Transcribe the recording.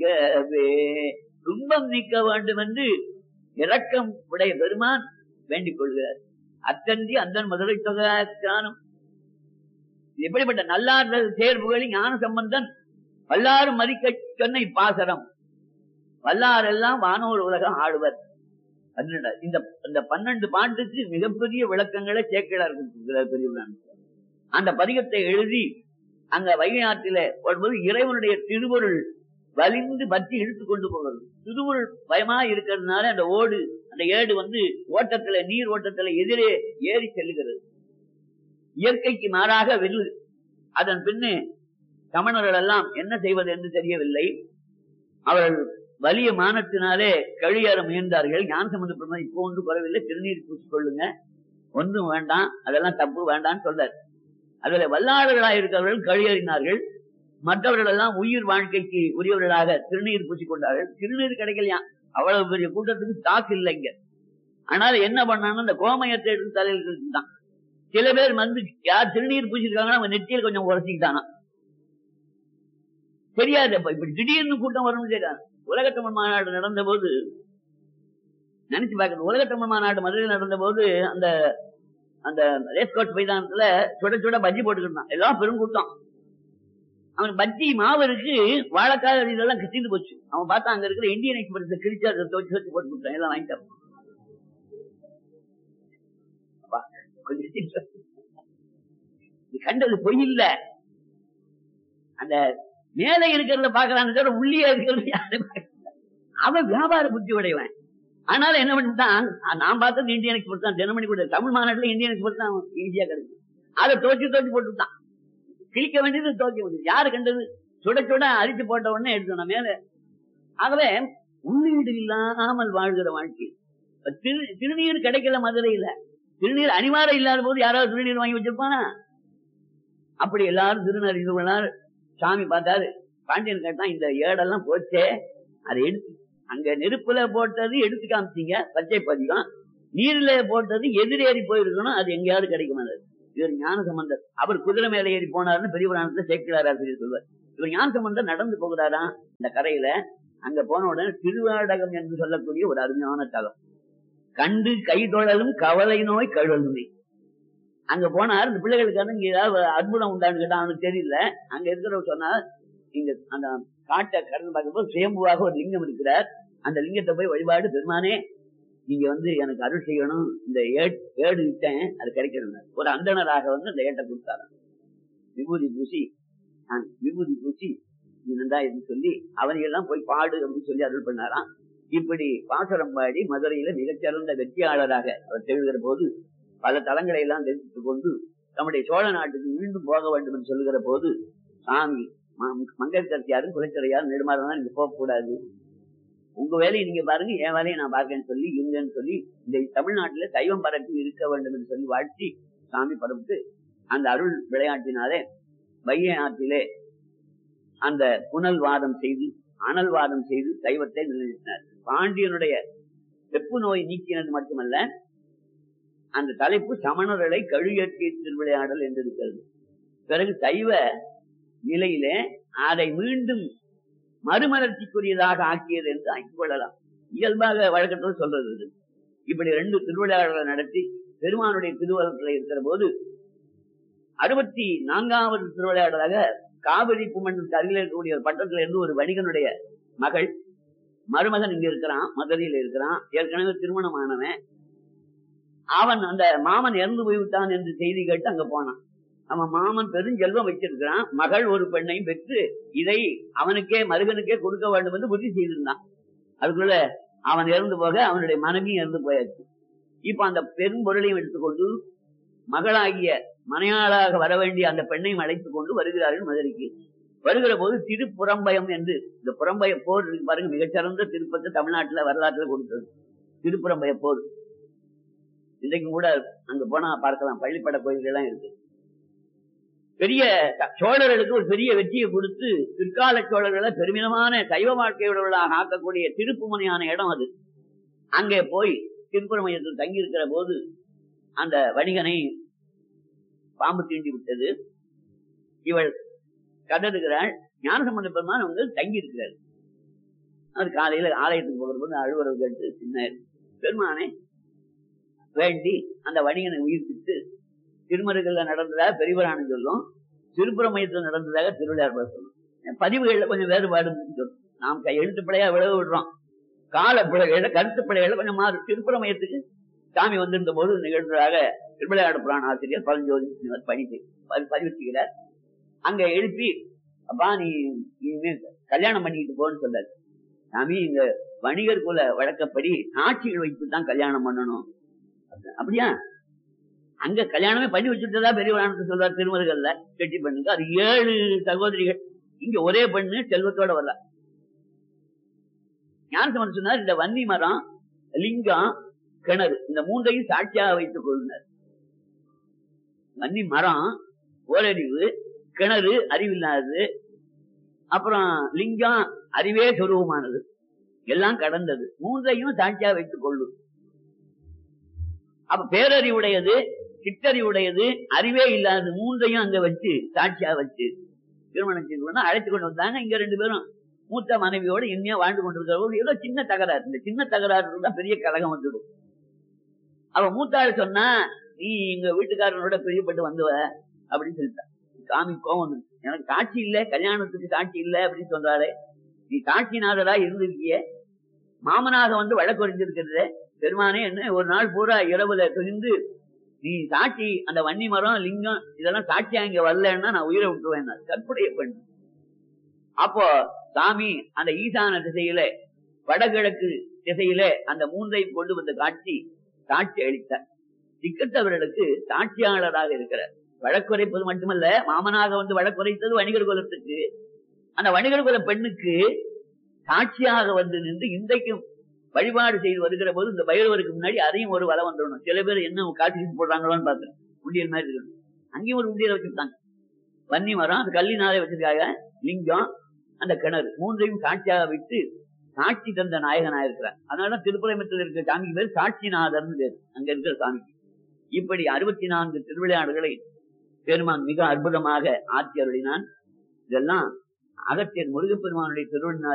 நீக்கவே துன்பம் நீக்க வேண்டும் என்று இரக்கம் உடைய பெருமான் வேண்டிக் கொள்கிறார் அத்தந்தி அந்த மதுரை தொகானும் எப்படிப்பட்ட நல்லார்கள் தேர்வுகளில் ஞான சம்பந்தன் வல்லாறு மதிக்க சொன்ன இப்பாசரம் வல்லாரெல்லாம் வானோர் உலகம் ஆடுவர் பன்னெண்டு இந்த இந்த பன்னெண்டு பாட்டுக்கு மிகப்பெரிய விளக்கங்களை சேக்கிழார் கொடுத்திருக்கிறார் பெரியவரான் அந்த பதிகத்தை எழுதி அங்க வைகை ஆற்றில வரும்போது இறைவனுடைய திருவருள் வலிந்து பற்றி இழுத்து கொண்டு போகிறது திருவருள் பயமா இருக்கிறதுனால அந்த ஓடு அந்த ஏடு வந்து ஓட்டத்துல நீர் ஓட்டத்துல எதிரே ஏறி செல்லுகிறது இயற்கைக்கு மாறாக வெல்லு அதன் பின்னு சமணர்கள் எல்லாம் என்ன செய்வது என்று தெரியவில்லை அவர்கள் வலிய மானத்தினாலே கழியேற முயன்றார்கள் ஞான சம்பந்த பெருமாள் இப்போ ஒன்று குறவில்லை திருநீர் பூசிக்கொள்ளுங்க ஒன்றும் வேண்டாம் அதெல்லாம் தப்பு வேண்டாம்னு சொல்றார் அதுல வல்லாளர்களாக இருக்கிறவர்கள் கழியறினார்கள் மற்றவர்கள் எல்லாம் உயிர் வாழ்க்கைக்கு உரியவர்களாக திருநீர் பூசிக்கொண்டார்கள் திருநீர் கிடைக்கலையா அவ்வளவு பெரிய கூட்டத்துக்கு ஸ்டாக் இல்லைங்க ஆனால் என்ன பண்ணான்னு அந்த கோமயத்தை எடுத்து தலையில் தான் சில பேர் வந்து யார் திருநீர் பூசிருக்காங்கன்னா அவங்க நெத்தியில் கொஞ்சம் உரசிக்கிட்டானா தெரியாது அப்ப இப்படி திடீர்னு கூட்டம் வரும்னு தெரியாது உலக தமிழ் மாநாடு நடந்த போது நினைச்சு பார்க்கணும் உலக தமிழ் மாநாடு மதுரையில் நடந்த போது அந்த அந்த ரேஸ்கோட் மைதானத்துல சுட சுட பஜ்ஜி போட்டுக்கிட்டான் எல்லாம் பெருங்கூட்டம் அவன் பஜ்ஜி மாவு இருக்கு வாழைக்காய் இதெல்லாம் கிச்சிட்டு போச்சு அவன் பார்த்தா அங்க இருக்கிற இந்தியன் எக்ஸ்பிரஸ் கிழிச்சு அதை தோச்சு தோச்சு போட்டு கொடுத்தான் எல்லாம் வாங்கிட்டான் அப்பா, கொஞ்சம் சிரிச்சா. இது கண்டது பொய் இல்ல அந்த மேலே இருக்கிறத பாக்குறான்னு தவிர உள்ளே இருக்கிறது யாரும் பார்க்கல. அவன் வியாபார புத்தி உடையவன் ஆனாலும் என்ன பண்ணிட்டான் நான் பார்த்தது இந்தியன் எக்ஸ்பிரஸ் தான் தினமணி கூட தமிழ் மாநாட்டுல இந்தியன் எக்ஸ்பிரஸ் தான் ஈஸியா கிடைக்கும் அதை தோச்சு தோச்சு போட்டுட்டான் கிழிக்க வேண்டியது தோக்க வேண்டியது யாரு கண்டது சுட சுட அரிச்சு போட்ட உடனே எடுத்தோம் மேல ஆகவே உள்ளீடு இல்லாமல் வாழ்கிற வாழ்க்கை இப்ப திரு திருநீர் கிடைக்கல மதுரையில திருநீர் அனிவாரம் இல்லாத போது யாராவது திருநீர் வாங்கி வச்சிருப்பானா அப்படி எல்லாரும் திருநறிவுகளார் சாமி பார்த்தாரு பாண்டியன் கேட்டான் இந்த ஏடெல்லாம் போச்சே அதை எடுத்து அங்க நெருப்புல போட்டது எடுத்து காமிச்சீங்க பச்சை பதிகம் நீர்ல போட்டது எதிரேறி போயிருக்கணும் அது எங்கேயாவது கிடைக்கும் அது இவர் ஞான சம்பந்தர் அவர் குதிரை மேல ஏறி போனாருன்னு பெரிய புராணத்துல சேர்க்கிறார் ஆசிரியர் சொல்வார் இவர் ஞான சம்பந்தர் நடந்து போகிறாரா இந்த கரையில அங்க போன உடனே திருவாடகம் என்று சொல்லக்கூடிய ஒரு அருமையான தலம் கண்டு கை தொழலும் கவலை நோய் கழுவலுமே அங்க போனார் இந்த பிள்ளைகளுக்கு வந்து இங்க ஏதாவது அற்புதம் உண்டான்னு கேட்டா அவனுக்கு தெரியல அங்க இருக்கிறவர் சொன்னார் இங்க அந்த காட்டை கடந்து பார்க்கும்போது சுயம்புவாக ஒரு லிங்கம் இருக்கிறார் அந்த லிங்கத்தை போய் வழிபாடு பெருமானே நீங்க வந்து எனக்கு அருள் செய்யணும் இந்த ஏட்- ஏடு விட்டேன் அது கிடைக்கணும் ஒரு அந்தணராக வந்து அந்த ஏட்டை கொடுத்தாரு விபூதி பூசி நான் விபூதி பூசி இருந்தா என்று சொல்லி அவனையெல்லாம் போய் பாடு அப்படின்னு சொல்லி அருள் பண்ணாராம் இப்படி பாசரம் பாடி மதுரையில மிகச்சிறந்த வெற்றியாளராக அவர் திகழ்கிற போது பல தலங்களை எல்லாம் தெரிவித்துக் கொண்டு நம்முடைய சோழ நாட்டுக்கு மீண்டும் போக வேண்டும் என்று சொல்லுகிற போது சாமி மங்கற்கரசியாரும் குறைச்சரையாரும் நெடுமாறதான் நீங்க போக கூடாது உங்க வேலையை நீங்க பாருங்க என் வேலையை நான் பார்க்கேன்னு சொல்லி இருங்கன்னு சொல்லி இந்த தமிழ்நாட்டுல சைவம் பரப்பி இருக்க வேண்டும் என்று சொல்லி வாழ்த்தி சாமி பரப்பிட்டு அந்த அருள் விளையாட்டினாலே வைகை ஆற்றிலே அந்த புனல் வாதம் செய்து அனல் வாதம் செய்து சைவத்தை நிலைநிறுத்தினார் பாண்டியனுடைய வெப்பு நோய் நீக்கினது மட்டுமல்ல அந்த தலைப்பு சமணர்களை கழியற்றிய திருவிளையாடல் என்று இருக்கிறது பிறகு சைவ நிலையிலே அதை மீண்டும் மறுமலர்ச்சிக்குரியதாக ஆக்கியது என்று ஆக்கிக் கொள்ளலாம் இயல்பாக வழக்கத்தில் சொல்றது இது. இப்படி ரெண்டு திருவிளையாடல்களை நடத்தி பெருமானுடைய திருவள்ளத்தில் இருக்கிற போது அறுபத்தி நான்காவது திருவிளையாடலாக காவிரி பூமண்டலத்துக்கு அருகில் இருக்கக்கூடிய ஒரு பட்டத்துல இருந்து ஒரு வணிகனுடைய மகள் மருமகன் இங்க இருக்கிறான் மதுரையில இருக்கிறான் ஏற்கனவே திருமணமானவன் அவன் அந்த மாமன் இறந்து போய்விட்டான் என்று செய்தி கேட்டு அங்க போனான் அவன் மாமன் பெருஞ்செல்வம் வச்சிருக்கிறான் மகள் ஒரு பெண்ணையும் பெற்று இதை அவனுக்கே மருகனுக்கே கொடுக்க வேண்டும் என்று புத்தி செய்திருந்தான் அதுக்குள்ள அவன் இறந்து போக அவனுடைய மனைவியும் இறந்து போயாச்சு இப்ப அந்த பெரும் பொருளையும் எடுத்துக்கொண்டு மகளாகிய மனையாளாக வர வேண்டிய அந்த பெண்ணையும் அழைத்துக் கொண்டு வருகிறார்கள் மதுரைக்கு வருகிற போது திருப்புறம்பயம் என்று இந்த புறம்பய போர் இருக்கு பாருங்க மிகச்சிறந்த திருப்பத்தை தமிழ்நாட்டுல வரலாற்றுல கொடுத்தது திருப்புறம்பய போர் இன்றைக்கும் கூட அங்க போனா பார்க்கலாம் பள்ளிப்பட கோயில்கள் எல்லாம் இருக்கு பெரிய த- சோழர்களுக்கு ஒரு பெரிய வெற்றியை கொடுத்து பிற்கால சோழர்களை பெருமிதமான சைவ வாழ்க்கையுள்ளவர்களாக ஆக்கக்கூடிய திருப்புமனையான இடம் அது அங்கே போய் திருப்புறமையத்தில் தங்கி இருக்கிற போது அந்த வணிகனை பாம்பு தீண்டி விட்டது இவள் கதறுகிறாள் ஞானசம்பந்த பெருமான் வந்து தங்கி இருக்கிறார் அது காலையில ஆலயத்துக்கு போகிறபோது அழுவரவு கேட்டு சின்ன பெருமானே வேண்டி அந்த வணிகனை உயிர்ப்பித்து திருமருகல்ல நடந்ததாக பெரியவரானு சொல்லும் திருப்புறமயத்தில் நடந்ததாக திருவிளையாட சொல்லும் பதிவுகள்ல கொஞ்சம் வேறுபாடு சொல்லும் நாம் கை எழுத்து பிழையா விளவு விடுறோம் கால பிழைகள கருத்து பிழைகள கொஞ்சம் மாறு திருப்புறமயத்துக்கு சாமி வந்திருந்த போது நிகழ்ந்ததாக திருவிளையாடு புராண ஆசிரியர் பழஞ்சோதி பணி பதிவு செய்கிறார் அங்க எழுப்பி அப்பா நீ இனிமே கல்யாணம் பண்ணிட்டு போன்னு சொல்லாரு சாமி இங்க வணிகர் குல வழக்கப்படி சாட்சிகள் வைத்து தான் கல்யாணம் பண்ணணும் அப்படியா அங்க கல்யாணமே பண்ணி வச்சுட்டதா பெரியவரானத்து சொல்றார் திருமருகல்ல கெட்டி பண்ணுங்க அது ஏழு சகோதரிகள் இங்க ஒரே பெண்ணு செல்வத்தோட வரல ஞானசமன் சொன்னார் இந்த வன்னி மரம் லிங்கம் கிணறு இந்த மூன்றையும் சாட்சியாக வைத்துக் கொள்ளுனர் வன்னி மரம் ஓரறிவு கிணறு அறிவில்லாதது அப்புறம் லிங்கம் அறிவே சொருவமானது எல்லாம் கடந்தது மூன்றையும் சாட்சியா வைத்துக் கொள்ளும் அப்ப பேரறிவுடையது சிற்றறிவுடையது அறிவே இல்லாதது மூன்றையும் அங்க வச்சு சாட்சியா வச்சு திருமணம் செய்து கொண்டு அழைத்து கொண்டு வந்தாங்க இங்க ரெண்டு பேரும் மூத்த மனைவியோட இனிமையா வாழ்ந்து கொண்டிருக்கிற ஏதோ சின்ன தகராறு இந்த சின்ன தகராறு தான் பெரிய கழகம் வந்துடும் அவ மூத்தாள் சொன்னா நீ எங்க வீட்டுக்காரனோட பிரியப்பட்டு வந்துவ அப்படின்னு சொல்லிட்டான் சாமி கோவம் வந்து எனக்கு சாட்சி இல்ல கல்யாணத்துக்கு சாட்சி இல்ல அப்படின்னு சொல்றாரு நீ சாட்சிநாதரா இருந்திருக்கிய மாமனாக வந்து வழக்கறிஞ்சிருக்கிறது பெருமானே என்ன ஒரு நாள் பூரா இரவுல துணிந்து நீ சாட்சி அந்த வன்னி மரம் லிங்கம் இதெல்லாம் சாட்சியா இங்க வரலன்னா நான் உயிரை விட்டுருவேன் கற்புடைய பெண் அப்போ சாமி அந்த ஈசான திசையில வடகிழக்கு திசையில அந்த மூன்றை கொண்டு வந்த காட்சி சாட்சி அளித்தார் திக்கத்தவர்களுக்கு சாட்சியாளராக இருக்கிறார் வழக்குரைப்பது மட்டுமல்ல மாமனாக வந்து வழக்குரைத்தது வணிகர் குலத்துக்கு அந்த வணிகர் குல பெண்ணுக்கு சாட்சியாக வந்து நின்று இன்றைக்கும் வழிபாடு செய்து வருகிற போது இந்த பைரவருக்கு முன்னாடி அதையும் ஒரு வலை வந்துடணும் சில பேர் என்ன காட்சி போடுறாங்களோன்னு பார்த்தேன் உண்டியல் மாதிரி இருக்கணும் அங்கேயும் ஒரு உண்டியல் வச்சிருக்காங்க வன்னி மரம் அந்த கல்லினாலே வச்சிருக்காங்க லிங்கம் அந்த கிணறு மூன்றையும் சாட்சியாக விட்டு சாட்சி தந்த நாயகனா இருக்கிறார் அதனால திருப்புறமத்தில் இருக்கிற சாமிக்கு பேர் சாட்சிநாதர்னு பேர் அங்க இருக்கிற சாமிக்கு இப்படி அறுபத்தி நான்கு திருவிளையாடுகளை பெருமான் மிக அற்புதமாக ஆட்சி அருளினான் இதெல்லாம் அகத்தியர் முருகப்பெருமானுடைய திருவண்ணா